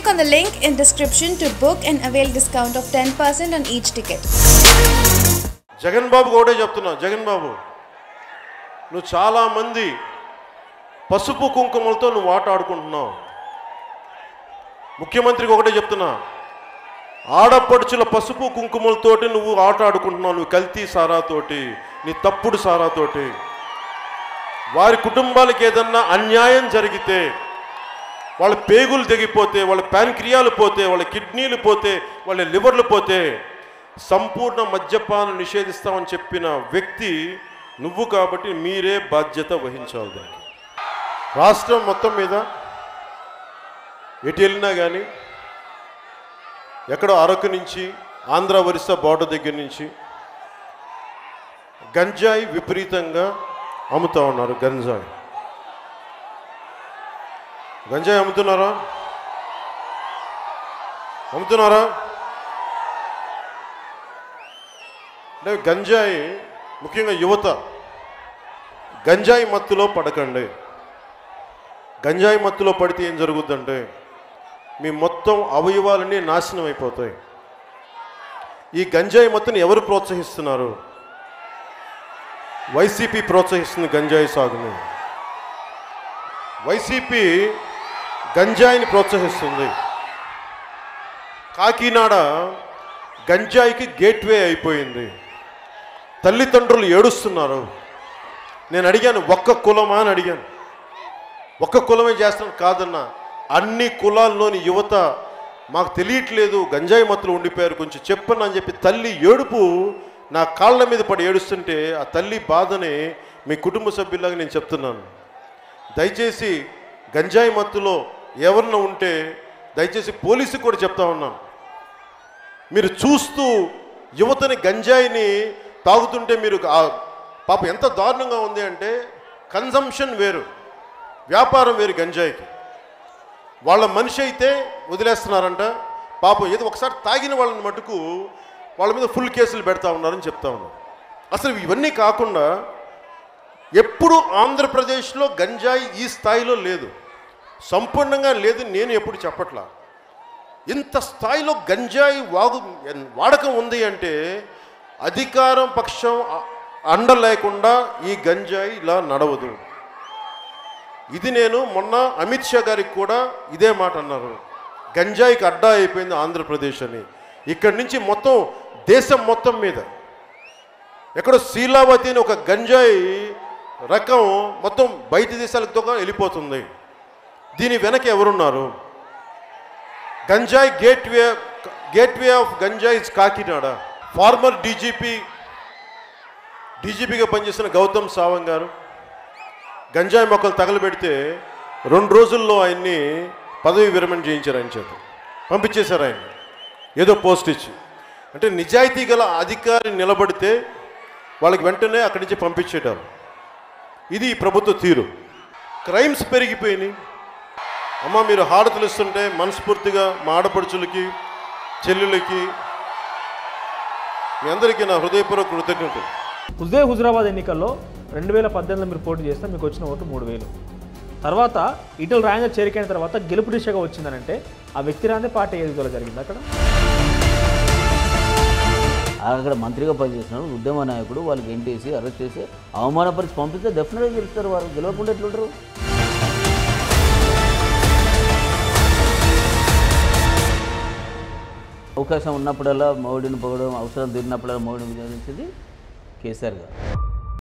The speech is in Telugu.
Click on the link in description to book and avail discount of 10% on each ticket. Jagan బాబు కూడా చెప్తున్నా జగన్ బాబు నువ్వు చాలామంది పసుపు కుంకుమలతో నువ్వు ఆట ఆడుకుంటున్నావు ముఖ్యమంత్రికి ఒకటే చెప్తున్నా ఆడపడుచుల పసుపు కుంకుమలతోటి నువ్వు ఆట ఆడుకుంటున్నావు నువ్వు కల్తీ సారాతోటి నీ తప్పుడు సారాతోటి వారి కుటుంబాలకు ఏదన్నా అన్యాయం జరిగితే వాళ్ళ పేగులు తెగిపోతే వాళ్ళ ప్యాన్క్రియాలు పోతే వాళ్ళ కిడ్నీలు పోతే వాళ్ళ లివర్లు పోతే సంపూర్ణ మద్యపానం నిషేధిస్తామని చెప్పిన వ్యక్తి నువ్వు కాబట్టి మీరే బాధ్యత వహించాలి దానికి రాష్ట్రం మొత్తం మీద ఎటు వెళ్ళినా కానీ ఎక్కడో అరకు నుంచి ఆంధ్ర ఒరిస్సా బార్డర్ దగ్గర నుంచి గంజాయి విపరీతంగా అమ్ముతా ఉన్నారు గంజాయి గంజాయి అమ్ముతున్నారా అమ్ముతున్నారా అంటే గంజాయి ముఖ్యంగా యువత గంజాయి మత్తులో పడకండి గంజాయి మత్తులో పడితే ఏం జరుగుద్దంటే మీ మొత్తం అవయవాలన్నీ నాశనం అయిపోతాయి ఈ గంజాయి మత్తుని ఎవరు ప్రోత్సహిస్తున్నారు వైసీపీ ప్రోత్సహిస్తుంది గంజాయి సాగుని వైసీపీ గంజాయిని ప్రోత్సహిస్తుంది కాకినాడ గంజాయికి గేట్వే అయిపోయింది తల్లిదండ్రులు ఏడుస్తున్నారు నేను అడిగాను ఒక్క కులమా అని అడిగాను ఒక్క కులమే చేస్తాను కాదన్నా అన్ని కులాల్లోని యువత మాకు తెలియట్లేదు గంజాయి మత్తులు ఉండిపోయారు కొంచెం చెప్పను అని చెప్పి తల్లి ఏడుపు నా కాళ్ళ మీద పడి ఏడుస్తుంటే ఆ తల్లి బాధని మీ కుటుంబ సభ్యులాగా నేను చెప్తున్నాను దయచేసి గంజాయి మత్తులో ఎవరన్నా ఉంటే దయచేసి పోలీసుకు కూడా చెప్తా ఉన్నాను మీరు చూస్తూ యువతని గంజాయిని తాగుతుంటే మీరు ఆ పాప ఎంత దారుణంగా ఉంది అంటే కన్జంప్షన్ వేరు వ్యాపారం వేరు గంజాయికి వాళ్ళ మనిషి అయితే వదిలేస్తున్నారంట పాపం ఏదో ఒకసారి తాగిన వాళ్ళని మటుకు వాళ్ళ మీద ఫుల్ కేసులు పెడతా ఉన్నారని చెప్తా ఉన్నారు అసలు ఇవన్నీ కాకుండా ఎప్పుడు ఆంధ్రప్రదేశ్లో గంజాయి ఈ స్థాయిలో లేదు సంపూర్ణంగా లేదు నేను ఎప్పుడు చెప్పట్లా ఇంత స్థాయిలో గంజాయి వాగు వాడకం ఉంది అంటే అధికారం పక్షం అ- అండ లేకుండా ఈ గంజాయి ఇలా నడవదు ఇది నేను మొన్న అమిత్ షా గారికి కూడా ఇదే మాట అన్నారు గంజాయికి అడ్డా అయిపోయింది ఆంధ్రప్రదేశ్ అని ఇక్కడి నుంచి మొత్తం దేశం మొత్తం మీద ఎక్కడో శీలావతి అని ఒక గంజాయి రకం మొత్తం బయట దేశాలతో వెళ్ళిపోతుంది దీని వెనక ఎవరున్నారు గంజాయి గేట్వే గేట్వే ఆఫ్ గంజాయి ఇస్ కాకినాడ ఫార్మర్ డీజీపీ డీజీపీగా పనిచేసిన గౌతమ్ సావంగ్ గారు గంజాయి మొక్కలు తగలబెడితే రెండు రోజుల్లో ఆయన్ని పదవి విరమణ చేయించారు ఆయన చేత పంపించేశారు ఆయన ఏదో పోస్ట్ ఇచ్చి అంటే నిజాయితీ గల అధికారి నిలబడితే వాళ్ళకి వెంటనే అక్కడి నుంచి పంపించేటారు ఇది ఈ ప్రభుత్వ తీరు క్రైమ్స్ పెరిగిపోయినాయి అమ్మ మీరు హారతులు ఇస్తుంటే మనస్ఫూర్తిగా మా ఆడపడుచులకి చెల్లెలకి మీ అందరికీ నా హృదయపూర్వక కృతజ్ఞతలు హుజే హుజరాబాద్ ఎన్నికల్లో రెండు వేల పద్దెనిమిదిలో మీరు పోటీ చేస్తే మీకు వచ్చిన ఓటు మూడు వేలు తర్వాత ఇటల్ రాయంగా చేరికైన తర్వాత గెలుపు దిశగా వచ్చిందనంటే ఆ వ్యక్తి రాందే పార్టీ ఎదుగుదల జరిగింది అక్కడ అక్కడ మంత్రిగా పనిచేసినాడు ఉద్యమ నాయకుడు వాళ్ళకి ఎంటేసి అరెస్ట్ చేసి అవమానపరిచి పంపిస్తే డెఫినెట్గా గెలుస్తారు వారు గెలవకుండా ఎట్లుంటారు అవకాశం ఉన్నప్పుడల్లా మౌడిని పొగడం అవసరం తీరినప్పుడల్లా మౌడిని వినియోగించేది కేసీఆర్ గారు